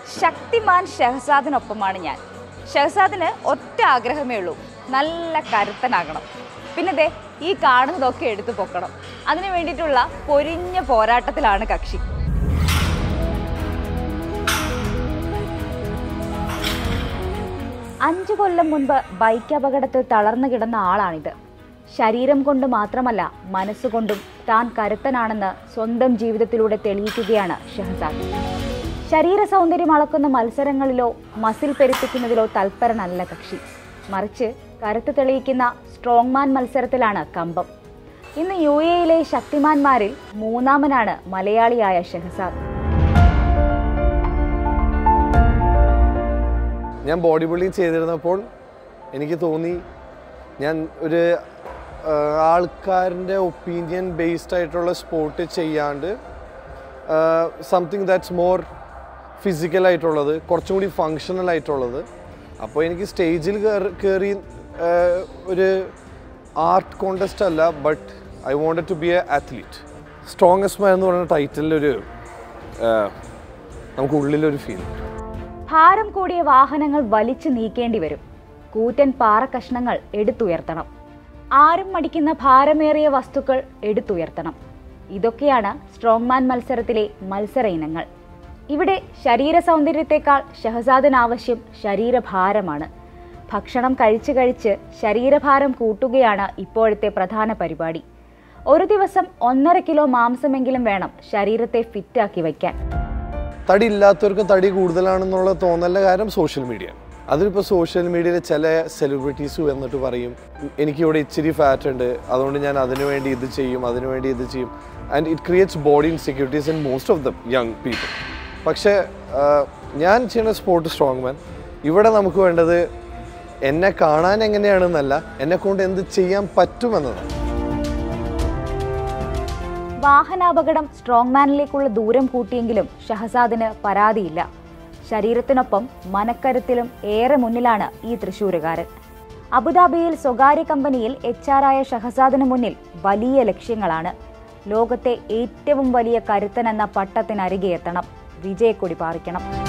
ശക്തിമാൻ ഷഹസാദിനൊപ്പമാണ് ഞാൻ ഷഹസാദിന് ഒറ്റ ആഗ്രഹമേ ഉള്ളൂ നല്ല കരുത്തനാകണം പിന്നെ ദേ ഈ കാണുന്നതൊക്കെ എടുത്തു പൊക്കണം അതിനു വേണ്ടിയിട്ടുള്ള പൊരിഞ്ഞ പോരാട്ടത്തിലാണ് കക്ഷി അഞ്ചു കൊല്ലം മുൻപ് ബൈക്ക് അപകടത്തിൽ തളർന്നു കിടന്ന ആളാണിത് ശരീരം കൊണ്ട് മാത്രമല്ല മനസ്സുകൊണ്ടും താൻ കരുത്തനാണെന്ന് സ്വന്തം ജീവിതത്തിലൂടെ തെളിയിക്കുകയാണ് ഷഹസാദ് ശരീര സൗന്ദര്യം അളക്കുന്ന മത്സരങ്ങളിലോ മസിൽ പെരുപ്പിക്കുന്നതിലോ തൽപരനല്ല കക്ഷി മറിച്ച് കരുത്ത് തെളിയിക്കുന്ന സ്ട്രോങ് മാൻ മത്സരത്തിലാണ് കമ്പം ഇന്ന് യു എയിലെ ശക്തിമാന്മാരിൽ മൂന്നാമനാണ് മലയാളിയായ ഷഹസാദ് ഞാൻ ബോഡി ബിൽഡിങ് ചെയ്തിരുന്നപ്പോൾ എനിക്ക് തോന്നി ഞാൻ ഒരു ആ, ആൾക്കാരുടെ ഒപ്പീനിയൻ ബേസ്ഡ് ആയിട്ടുള്ള സ്പോർട്ട് ചെയ്യാണ്ട് സംതിങ് ദാറ്റ്സ് മോർ ഫിസിക്കൽ ആയിട്ടുള്ളത് കുറച്ചും കൂടി ഫങ്ഷണൽ ആയിട്ടുള്ളത് അപ്പോൾ എനിക്ക് സ്റ്റേജിൽ കയറി ഒരു ആർട്ട് കോണ്ടസ്റ്റ് അല്ല but I wanted to be a athlete strongest man എന്ന് പറയുന്ന ടൈറ്റിലൊരു നമുക്ക് ഉള്ളിലൊരു ഫീൽ ഭാരം കൂടിയ വാഹനങ്ങൾ വലിച്ചു നീക്കേണ്ടി വരും കൂറ്റൻ പാറക്കഷ്ണങ്ങൾ എടുത്തുയർത്തണം ആരും മടിക്കുന്ന ഭാരമേറിയ വസ്തുക്കൾ എടുത്തുയർത്തണം ഇതൊക്കെയാണ് സ്ട്രോങ്മാൻ മത്സരത്തിലെ മത്സര ഇനങ്ങൾ ഇവിടെ ശരീര സൗന്ദര്യത്തെക്കാൾ ഷഹസാദിന് ആവശ്യം ശരീരഭാരമാണ് ഭക്ഷണം കഴിച്ച് കഴിച്ച് ശരീരഭാരം കൂട്ടുകയാണ് ഇപ്പോഴത്തെ പ്രധാന പരിപാടി ഒരു ദിവസം ഒന്നര കിലോ മാംസമെങ്കിലും വേണം ശരീരത്തെ ഫിറ്റാക്കി വയ്ക്കാൻ തടി ഇല്ലാത്തവർക്ക് തടി കൂടുതലാണെന്നുള്ള തോന്നലിൻ്റെ കാര്യം സോഷ്യൽ മീഡിയ അതിലിപ്പോൾ സോഷ്യൽ മീഡിയയിൽ ചില സെലിബ്രിറ്റീസ് വന്നിട്ട് പറയും എനിക്കിവിടെ ഇച്ചിരി ഫാറ്റ് ഉണ്ട് അതുകൊണ്ട് ഞാൻ അതിനു വേണ്ടി ഇത് ചെയ്യും അതിനു വേണ്ടി ഇത് ചെയ്യും and it creates body insecurities in most of the young people പക്ഷേ ആ, ഞാൻ ചെയ്യുന്ന സ്പോർട്ട് സ്ട്രോങ് മാൻ ഇവിടെ നമുക്ക് വേണ്ടത് എന്നെ കാണാൻ എങ്ങനെയാണെന്നല്ല എന്നെ കൊണ്ട് എന്ത് ചെയ്യാൻ പറ്റുമെന്നതാണ് വാഹനാപകടം സ്ട്രോങ് മാനിലേക്കുള്ള ദൂരം കൂട്ടിയെങ്കിലും ഷഹസാദിന് പരാതിയില്ല ശരീരത്തിനൊപ്പം മനക്കരുത്തിലും ഏറെ മുന്നിലാണ് ഈ തൃശൂരുകാരൻ അബുദാബിയിൽ സ്വകാര്യ കമ്പനിയിൽ എച്ച് ആർ ആയ ഷഹസാദിന് മുന്നിൽ വലിയ ലക്ഷ്യങ്ങളാണ് ലോകത്തെ ഏറ്റവും വലിയ കരുത്തൻ എന്ന പട്ടത്തിനരികെ എത്തണം വിജയക്കൊടി പാറിക്കണം